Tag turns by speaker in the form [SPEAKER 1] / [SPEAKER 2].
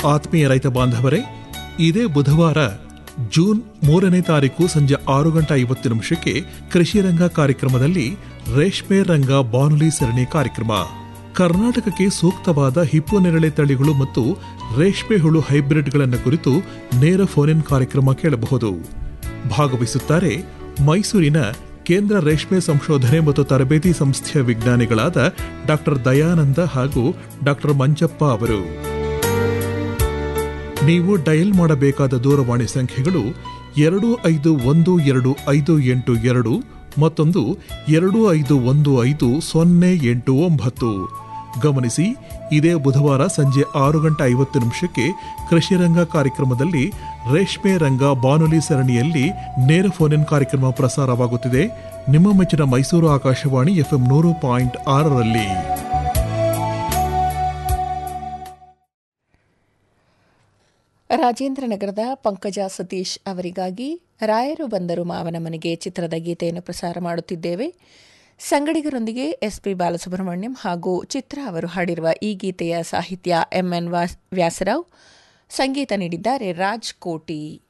[SPEAKER 1] ಆತ್ಮೀಯ ರೈತ ಬಾಂಧವರೇ ಇದೇ ಬುಧವಾರ ಜೂನ್ ಮೂರನೇ ತಾರೀಕು ಸಂಜೆ ಆರು ಗಂಟೆ ಐವತ್ತು ನಿಮಿಷಕ್ಕೆ ಕೃಷಿ ರಂಗ ಕಾರ್ಯಕ್ರಮದಲ್ಲಿ ರೇಷ್ಮೆ ರಂಗ ಬಾನುಲಿ ಸರಣಿ ಕಾರ್ಯಕ್ರಮ ಕರ್ನಾಟಕಕ್ಕೆ ಸೂಕ್ತವಾದ ಹಿಪ್ಪು ನೆರಳೆ ತಳಿಗಳು ಮತ್ತು ರೇಷ್ಮೆ ಹುಳು ಹೈಬ್ರಿಡ್ಗಳನ್ನು ಕುರಿತು ನೇರ ಫೋನ್ ಇನ್ ಕಾರ್ಯಕ್ರಮ ಕೇಳಬಹುದು ಭಾಗವಹಿಸುತ್ತಾರೆ ಮೈಸೂರಿನ ಕೇಂದ್ರ ರೇಷ್ಮೆ ಸಂಶೋಧನೆ ಮತ್ತು ತರಬೇತಿ ಸಂಸ್ಥೆಯ ವಿಜ್ಞಾನಿಗಳಾದ ಡಾಕ್ಟರ್ ದಯಾನಂದ ಹಾಗೂ ಡಾಕ್ಟರ್ ಮಂಜಪ್ಪ ಅವರು ನೀವು ಡಯಲ್ ಮಾಡಬೇಕಾದ ದೂರವಾಣಿ ಸಂಖ್ಯೆಗಳು ಎರಡು ಐದು ಒಂದು ಎರಡು ಐದು ಎಂಟು ಎರಡು ಮತ್ತೊಂದು ಎರಡು ಐದು ಒಂದು ಐದು ಸೊನ್ನೆ ಎಂಟು ಒಂಬತ್ತು ಗಮನಿಸಿ ಇದೇ ಬುಧವಾರ ಸಂಜೆ ಆರು ಗಂಟೆ ಐವತ್ತು ನಿಮಿಷಕ್ಕೆ ಕೃಷಿ ರಂಗ ಕಾರ್ಯಕ್ರಮದಲ್ಲಿ ರೇಷ್ಮೆ ರಂಗ ಬಾನುಲಿ ಸರಣಿಯಲ್ಲಿ ನೇರ ಫೋನ್ ಇನ್ ಕಾರ್ಯಕ್ರಮ ಪ್ರಸಾರವಾಗುತ್ತಿದೆ ನಿಮ್ಮ ಮೆಚ್ಚಿನ ಮೈಸೂರು ಆಕಾಶವಾಣಿ ಎಫ್ಎಂ ನೂರು ಪಾಯಿಂಟ್ ಆರರಲ್ಲಿ
[SPEAKER 2] ರಾಜೇಂದ್ರ ನಗರದ ಪಂಕಜ ಸತೀಶ್ ಅವರಿಗಾಗಿ ರಾಯರು ಬಂದರು ಮಾವನ ಮನೆಗೆ ಚಿತ್ರದ ಗೀತೆಯನ್ನು ಪ್ರಸಾರ ಮಾಡುತ್ತಿದ್ದೇವೆ ಸಂಗಡಿಗರೊಂದಿಗೆ ಎಸ್ಪಿ ಬಾಲಸುಬ್ರಹ್ಮಣ್ಯಂ ಹಾಗೂ ಚಿತ್ರ ಅವರು ಹಾಡಿರುವ ಈ ಗೀತೆಯ ಸಾಹಿತ್ಯ ಎಂಎನ್ ವ್ಯಾಸರಾವ್ ಸಂಗೀತ ನೀಡಿದ್ದಾರೆ ರಾಜ್ ಕೋಟಿ